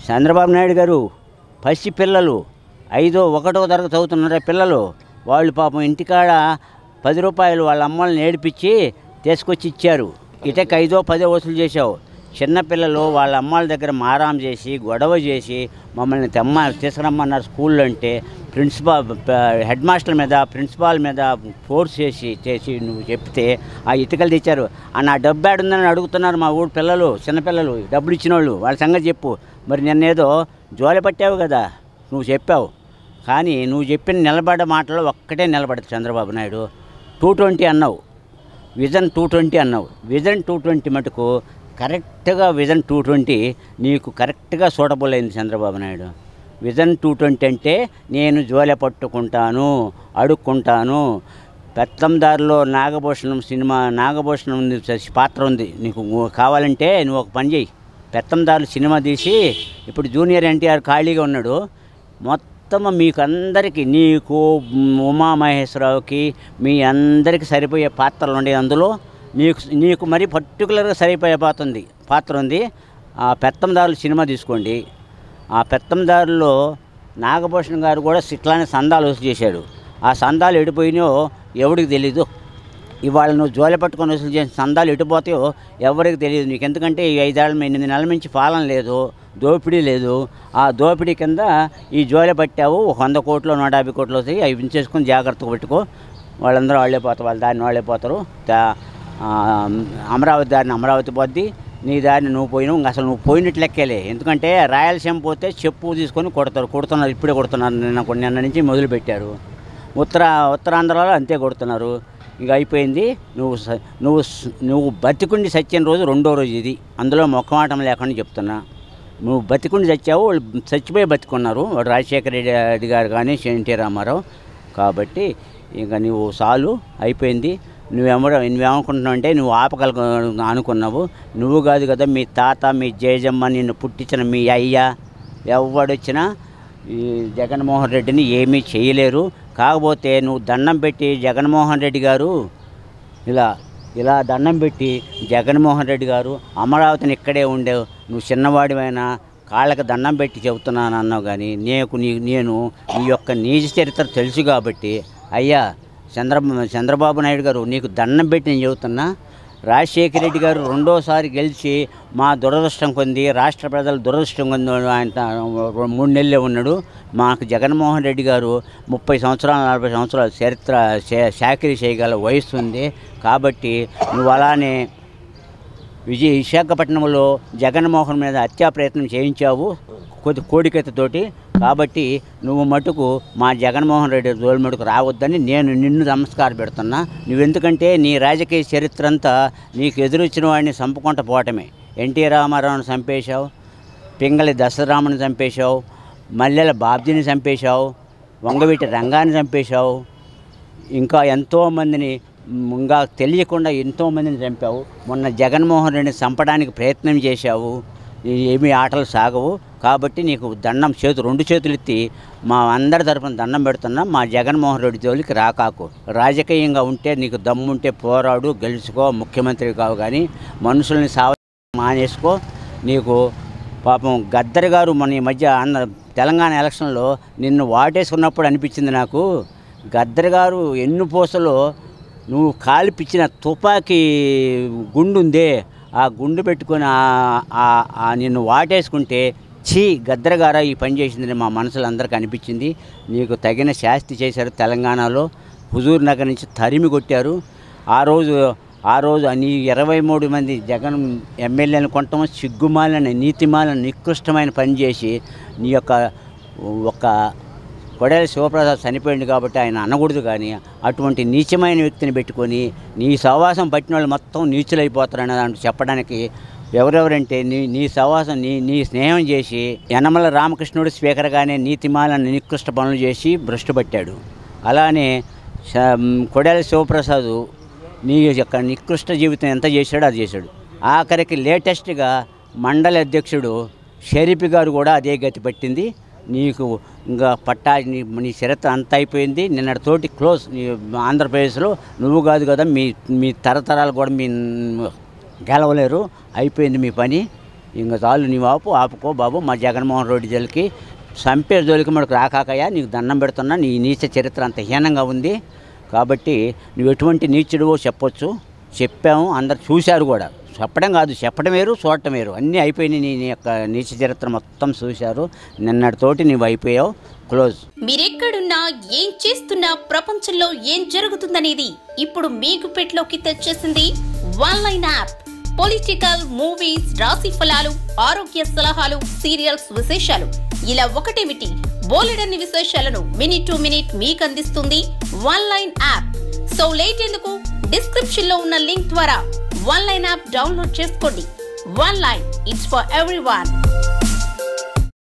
చంద్రబాబు నాయుడు గారు పసి పిల్లలు ఐదో ఒకటో తరగతి చదువుతున్నారు పిల్లలు వాళ్ళు పాపం ఇంటికాడ పది రూపాయలు వాళ్ళ అమ్మల్ని ఏడిపించి తీసుకొచ్చి ఇచ్చారు ఇటకి ఐదో పదో వసూలు చేశావు చిన్నపిల్లలు వాళ్ళ అమ్మాళ్ళ దగ్గర మారాం చేసి గొడవ చేసి మమ్మల్ని తెమ్మ తీసుకురమ్మన్నారు స్కూల్లో అంటే ప్రిన్సిపాల్ హెడ్ మాస్టర్ మీద ప్రిన్సిపాల్ మీద ఫోర్స్ చేసి చేసి నువ్వు చెప్తే ఆ ఇటుకలు తెచ్చారు ఆ నా డబ్బు ఆడుందని అడుగుతున్నారు మా ఊరు పిల్లలు చిన్నపిల్లలు డబ్బులు ఇచ్చిన వాళ్ళు వాళ్ళ సంగతి చెప్పు మరి నిన్నేదో జోలి పట్టావు కదా నువ్వు చెప్పావు కానీ నువ్వు చెప్పిన నిలబడ్డ మాటలో ఒక్కటే నిలబడదు చంద్రబాబు నాయుడు టూ ట్వంటీ అన్నావు విజన్ టూ ట్వంటీ అన్నావు విజన్ టూ ట్వంటీ మటుకు కరెక్ట్గా విజన్ టూ ట్వంటీ నీకు కరెక్ట్గా సూటబుల్ అయింది Chandrababu Naidu vision two twenty అంటే నేను జోలె పట్టుకుంటాను అడుక్కుంటాను పెత్తందారిలో నాగభూషణం సినిమా నాగభూషణం ఉంది చ- పాత్ర ఉంది నీకు కావాలంటే నువ్వు ఒక పని చేయి పెత్తందారులు సినిమా తీసి ఇప్పుడు జూనియర్ ఎన్టీఆర్ ఖాళీగా ఉన్నాడు మొత్తం మీకు అందరికీ నీకు మ్, ఉమామహేశ్వరరావుకి మీ అందరికీ సరిపోయే పాత్రలు ఉండే అందులో నీకు నీకు మరి పర్టికులర్గా సరిపోయే పాత్ర ఉంది పాత్ర ఉంది ఆ పెత్తందారులు సినిమా తీసుకోండి ఆ పెత్తందారులో నాగభూషణ్ గారు కూడా ఇట్లానే సందాలు వసూలు చేశాడు ఆ సందాలు ఎడిపోయినాయో ఎవడికి తెలీదు ఇవాళ నువ్వు జోలె పట్టుకొని వసూలు చేసిన సందాలు ఎటుపోతాయో ఎవరికి తెలియదు నీకు ఎందుకంటే ఈ ఐదేళ్ళ ఎనిమిది నెలల నుంచి పాలన లేదు దోపిడీ లేదు ఆ దోపిడీ కింద ఈ జోలె పట్టావు ఒక వంద కోట్లు నూట యాభై కోట్లు వస్తాయి అవి ఉంచేసుకొని జాగ్రత్తగా పెట్టుకో వాళ్ళందరూ వాళ్ళే పోతారు వాళ్ళ దారిని వాళ్ళే పోతారు దా- ఆ, అమరావతి దారిని అమరావతి పోద్ది నీ దారిని నువ్వు పోయినావు ఇంక అసలు నువ్వు పోయినట్టు లెక్కేలే ఎందుకంటే రాయలసీమ పోతే చెప్పు తీసుకొని కొడతారు కొడుతున్నారు ఇప్పుడే కొడుతున్నారు నిన్న కొన్ని నిన్న నుంచి మొదలుపెట్టారు ఉత్తర ఉత్తరాంధ్రలో అంతే కొడుతున్నారు ఇక అయిపోయింది నువ్వు స- నువ్వు స్- నువ్వు బతికుండి సచ్చిన రోజు రెండో రోజు ఇది అందులో మొక్కమాటం లేకుండా చెప్తున్నా నువ్వు బతికుండి చచ్చావు వాళ్ళు చచ్చిపోయి బతికున్నారు వాడు రాజశేఖర రెడ్డి రెడ్డి గారు కానీ ఎన్టీ రామారావు కాబట్టి ఇంకా నువ్వు సాలు అయిపోయింది నువ్వెవరో నువ్వేమనుకుంటున్నావు అంటే నువ్వు ఆపగల అనుకున్నావు నువ్వు కాదు కదా మీ తాత మీ జేజమ్మ నిన్ను పుట్టించిన మీ అయ్య ఎవడొచ్చినా ఈ జగన్మోహన్ రెడ్డిని ఏమీ చేయలేరు కాకపోతే నువ్వు దండం పెట్టి జగన్మోహన్ రెడ్డి గారు ఇలా ఇలా దండం పెట్టి జగన్మోహన్ రెడ్డి గారు అమరావతిని ఇక్కడే ఉండేవు నువ్వు చిన్నవాడివైనా కాళ్ళకి దండం పెట్టి చెబుతున్నాను అన్నావు కానీ నీకు నీ నేను నీ యొక్క నీజ చరిత్ర తెలుసు కాబట్టి అయ్యా చంద్ర చంద్రబాబు నాయుడు గారు నీకు దండం పెట్టి నేను చెబుతున్నా రాజశేఖర రెడ్డి గారు రెండోసారి గెలిచి మా దురదృష్టం కొంది రాష్ట్ర ప్రజల దురదృష్టం కొంది ఆయన త- మూడు నెలలే ఉన్నాడు మాకు జగన్మోహన్ రెడ్డి గారు ముప్పై సంవత్సరాలు నలభై సంవత్సరాల చరిత్ర చే- చాకరీ చేయగల వయసు ఉంది కాబట్టి నువ్వు అలానే విజయ విశాఖపట్నంలో జగన్మోహన్ మీద హత్యా ప్రయత్నం చేయించావు కొద్ది కోడికత్తతోటి కాబట్టి నువ్వు మటుకు మా జగన్మోహన్ రెడ్డి జోలు మటుకు రావద్దని నేను నిన్ను నమస్కారం పెడుతున్నా నువ్వెందుకంటే నీ రాజకీయ చరిత్ర అంతా నీకు ఎదురొచ్చిన వాడిని చంపుకుంటూ పోవటమే ఎన్టీ రామారావుని చంపేశావు పింగళి దశరాముని చంపేశావు మల్లెల బాబ్జీని చంపేశావు వంగవీటి రంగాన్ని చంపేశావు ఇంకా ఎంతోమందిని మ్, ఇంకా తెలియకుండా ఎంతోమందిని చంపావు మొన్న జగన్మోహన్ రెడ్డిని చంపడానికి ప్రయత్నం చేశావు ఈ ఏమీ ఆటలు సాగవు కాబట్టి నీకు దండం చేతు రెండు చేతులు ఎత్తి మా అందరి తరపున దండం పెడుతున్నా మా జగన్మోహన్ రెడ్డి జోలికి రాకాకు రాజకీయంగా ఉంటే నీకు దమ్ముంటే పోరాడు గెలుచుకో ముఖ్యమంత్రి కావు కానీ మనుషుల్ని సావ మానేసుకో నీకు పాపం గద్దర్ గారు మన ఈ మధ్య ఆంధ్ర తెలంగాణ ఎలక్షన్లో నిన్ను వాటేసుకున్నప్పుడు అనిపించింది నాకు గద్దర్ గారు ఎన్ను పూసలో నువ్వు కాల్పిచ్చిన తుపాకీ గుండు ఉందే ఆ గుండు పెట్టుకొని ఆ- ఆ- ఆ నిన్ను వాటేసుకుంటే ఛీ గద్దర్ గారా ఈ పని చేసిందని మా మనసులో అందరికీ అనిపించింది నీకు తగిన శాస్తి చేశారు తెలంగాణలో హుజూర్ నగర్ నుంచి తరిమి కొట్టారు ఆ రోజు ఆ రోజు నీ ఇరవై మూడు మంది జగన్ ఎమ్మెల్యేలను కొట్టడం సిగ్గుమాలని నీతిమాలని నికృష్టమైన పని చేసి నీ యొక్క ఒక కొడేల శివప్రసాద్ చనిపోయింది కాబట్టి ఆయన అనకూడదు కానీ అటువంటి నీచమైన వ్యక్తిని పెట్టుకొని నీ సహవాసం పట్టిన వాళ్ళు మొత్తం నీచులైపోతారని దాంట్లో చెప్పడానికి ఎవరెవరంటే నీ నీ సహవాసం నీ నీ స్నేహం చేసి యనమల రామకృష్ణుడు స్పీకర్గానే నీతిమాలను నికృష్ట పనులు చేసి భ్రష్టు పట్టాడు అలానే శ- కొడేల శివప్రసాద్ నీ యొక్క నికృష్ట జీవితం ఎంత చేశాడో అది చేశాడు ఆఖరికి లేటెస్ట్గా మండలి అధ్యక్షుడు షరీఫ్ గారు కూడా అదే గతి పట్టింది నీకు ఇంకా పట్టా నీ నీ చరిత్ర అంత అయిపోయింది నిన్నటితోటి క్లోజ్ నీ ఆంధ్రప్రదేశ్లో నువ్వు కాదు కదా మీ మీ తరతరాలు కూడా మీ గెలవలేరు అయిపోయింది మీ పని ఇంక చాలు నీ ఆపు ఆపుకో బాబు మా జగన్మోహన్ రెడ్డి జోలికి చంపే జోలికి మనకు రాకాకయ్యా నీకు దండం పెడుతున్నా నీ నీచ చరిత్ర అంత హీనంగా ఉంది కాబట్టి నువ్వు ఎటువంటి నీచుడువో చెప్పొచ్చు చెప్పాము అందరు చూశారు కూడా చెప్పడం కాదు చెప్పడం వేరు చూడటం వేరు అన్నీ అయిపోయినాయి నీ నీ యొక్క నీచ చరిత్ర మొత్తం చూశారు నిన్నటితోటి నువ్వు అయిపోయావు క్లోజ్ మీరెక్కడున్నా ఏం చేస్తున్నా ప్రపంచంలో ఏం జరుగుతుందనేది ఇప్పుడు మీకు పెట్లోకి తెచ్చేసింది one line app political movies రాశి ఫలాలు ఆరోగ్య సలహాలు సీరియల్స్ విశేషాలు ఇలా ఒకటేమిటి బోలెడన్ని విశేషాలను మినిట్ టు మినిట్ మీకు అందిస్తుంది one line app so late ఎందుకు డిస్క్రిప్షన్ లో ఉన్న లింక్ ద్వారా వన్ లైన్ యాప్ డౌన్లోడ్ చేసుకోండి one line it's for every